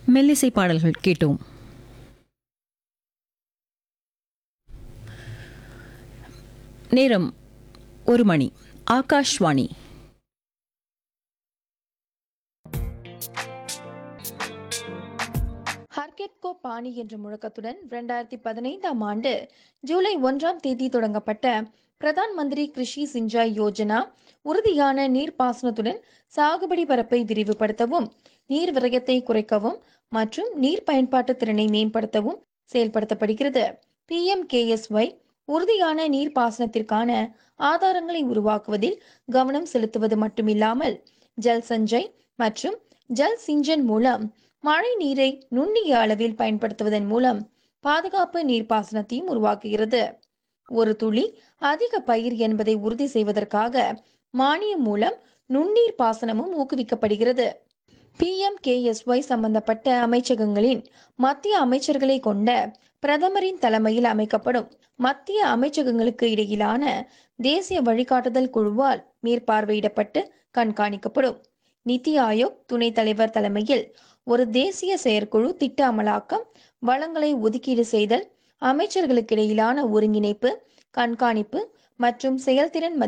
மெல்லிசை பாடல்கள் கேட்டோம் நேரம் ஒரு மணி ஆகாஷ்வாணி ஹர்கெட்கோ பாணி என்ற முழக்கத்துடன் இரண்டாயிரத்தி பதினைந்தாம் ஆண்டு ஜூலை ஒன்றாம் தேதி தொடங்கப்பட்ட பிரதான் மந்திரி கிருஷி சிஞ்சாய் யோஜனா உறுதியான நீர்ப்பாசனத்துடன் சாகுபடி பரப்பை விரிவுபடுத்தவும் நீர் விரயத்தை குறைக்கவும் மற்றும் நீர் பயன்பாட்டு திறனை மேம்படுத்தவும் செயல்படுத்தப்படுகிறது பிஎம்கேஎஸ்ஒய் உறுதியான நீர்ப்பாசனத்திற்கான ஆதாரங்களை உருவாக்குவதில் கவனம் செலுத்துவது மட்டுமில்லாமல் ஜல் சஞ்சய் மற்றும் ஜல் சிஞ்சன் மூலம் மழை நீரை நுண்ணிய அளவில் பயன்படுத்துவதன் மூலம் பாதுகாப்பு நீர்ப்பாசனத்தையும் உருவாக்குகிறது ஒரு துளி அதிக பயிர் என்பதை உறுதி செய்வதற்காக மானியம் மூலம் நுண்ணீர் பாசனமும் ஊக்குவிக்கப்படுகிறது பிஎம்கேஎஸ்ஒய் சம்பந்தப்பட்ட அமைச்சகங்களின் மத்திய அமைச்சர்களை கொண்ட பிரதமரின் தலைமையில் அமைக்கப்படும் மத்திய அமைச்சகங்களுக்கு இடையிலான தேசிய வழிகாட்டுதல் குழுவால் மேற்பார்வையிடப்பட்டு கண்காணிக்கப்படும் நிதி ஆயோக் துணைத் தலைவர் தலைமையில் ஒரு தேசிய செயற்குழு திட்ட அமலாக்கம் வளங்களை ஒதுக்கீடு செய்தல் அமைச்சர்களுக்கிடையிலான ஒருங்கிணைப்பு கண்காணிப்பு மற்றும் செயல்திறன்